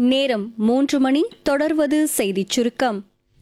நேரம் மூன்று மணி தொடர்வது செய்திச் சுருக்கம்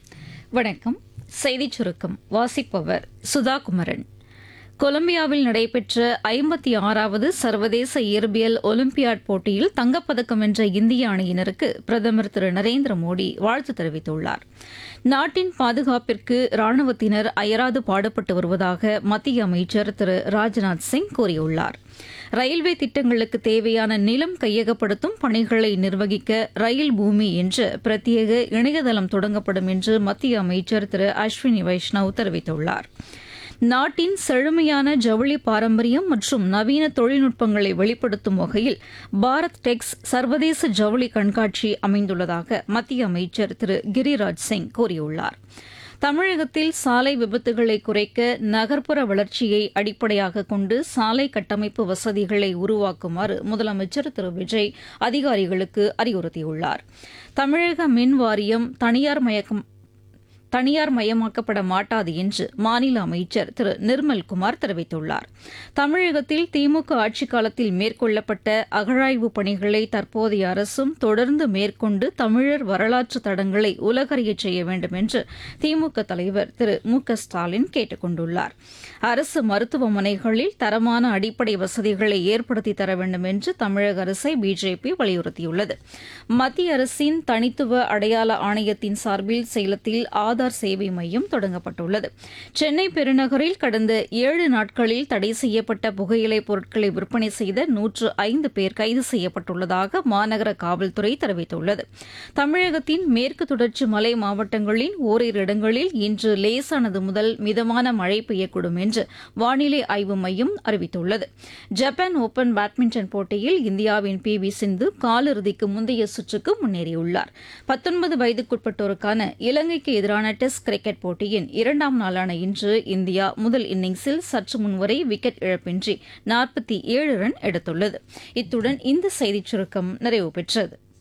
வணக்கம் செய்திச் சுருக்கம் வாசிப்பவர் சுதா குமரன் கொலம்பியாவில் நடைபெற்ற ஐம்பத்தி ஆறாவது சர்வதேச இயற்பியல் ஒலிம்பியாட் போட்டியில் தங்கப்பதக்கம் வென்ற இந்திய அணியினருக்கு பிரதமர் திரு நரேந்திர மோடி வாழ்த்து தெரிவித்துள்ளார் நாட்டின் பாதுகாப்பிற்கு ராணுவத்தினர் அயராது பாடுபட்டு வருவதாக மத்திய அமைச்சர் திரு ராஜ்நாத் சிங் கூறியுள்ளார் ரயில்வே திட்டங்களுக்கு தேவையான நிலம் கையகப்படுத்தும் பணிகளை நிர்வகிக்க ரயில் பூமி என்ற பிரத்யேக இணையதளம் தொடங்கப்படும் என்று மத்திய அமைச்சர் திரு அஸ்வினி வைஷ்ணவ் தெரிவித்துள்ளார் நாட்டின் செழுமையான ஜவுளி பாரம்பரியம் மற்றும் நவீன தொழில்நுட்பங்களை வெளிப்படுத்தும் வகையில் பாரத் டெக்ஸ் சர்வதேச ஜவுளி கண்காட்சி அமைந்துள்ளதாக மத்திய அமைச்சர் திரு கிரிராஜ் சிங் கூறியுள்ளார் தமிழகத்தில் சாலை விபத்துகளை குறைக்க நகர்ப்புற வளர்ச்சியை அடிப்படையாக கொண்டு சாலை கட்டமைப்பு வசதிகளை உருவாக்குமாறு முதலமைச்சர் திரு விஜய் அதிகாரிகளுக்கு அறிவுறுத்தியுள்ளார் தமிழக மின் வாரியம் தனியார் மயக்கம் தனியார் மயமாக்கப்பட மாட்டாது என்று மாநில அமைச்சர் திரு நிர்மல்குமார் தெரிவித்துள்ளார் தமிழகத்தில் திமுக ஆட்சிக் காலத்தில் மேற்கொள்ளப்பட்ட அகழாய்வு பணிகளை தற்போதைய அரசும் தொடர்ந்து மேற்கொண்டு தமிழர் வரலாற்று தடங்களை உலகறியச் செய்ய வேண்டும் என்று திமுக தலைவர் திரு மு க ஸ்டாலின் கேட்டுக் கொண்டுள்ளார் அரசு மருத்துவமனைகளில் தரமான அடிப்படை வசதிகளை ஏற்படுத்தி தர வேண்டும் என்று தமிழக அரசை பிஜேபி வலியுறுத்தியுள்ளது மத்திய அரசின் தனித்துவ அடையாள ஆணையத்தின் சார்பில் சேலத்தில் ஆதார் சேவை மையம் தொடங்கப்பட்டுள்ளது சென்னை பெருநகரில் கடந்த ஏழு நாட்களில் தடை செய்யப்பட்ட புகையிலை பொருட்களை விற்பனை செய்த நூற்று ஐந்து பேர் கைது செய்யப்பட்டுள்ளதாக மாநகர காவல்துறை தெரிவித்துள்ளது தமிழகத்தின் மேற்கு தொடர்ச்சி மலை மாவட்டங்களின் ஓரிரு இடங்களில் இன்று லேசானது முதல் மிதமான மழை பெய்யக்கூடும் என்று வானிலை ஆய்வு மையம் அறிவித்துள்ளது ஜப்பான் ஓபன் பேட்மிண்டன் போட்டியில் இந்தியாவின் பி வி சிந்து காலிறுதிக்கு முந்தைய சுற்றுக்கு முன்னேறியுள்ளார் பத்தொன்பது வயதுக்குட்பட்டோருக்கான இலங்கைக்கு எதிரான டெஸ்ட் கிரிக்கெட் போட்டியின் இரண்டாம் நாளான இன்று இந்தியா முதல் இன்னிங்ஸில் சற்று முன்வரை விக்கெட் இழப்பின்றி நாற்பத்தி ஏழு ரன் எடுத்துள்ளது இத்துடன் இந்த செய்திச் சுருக்கம் நிறைவு பெற்றது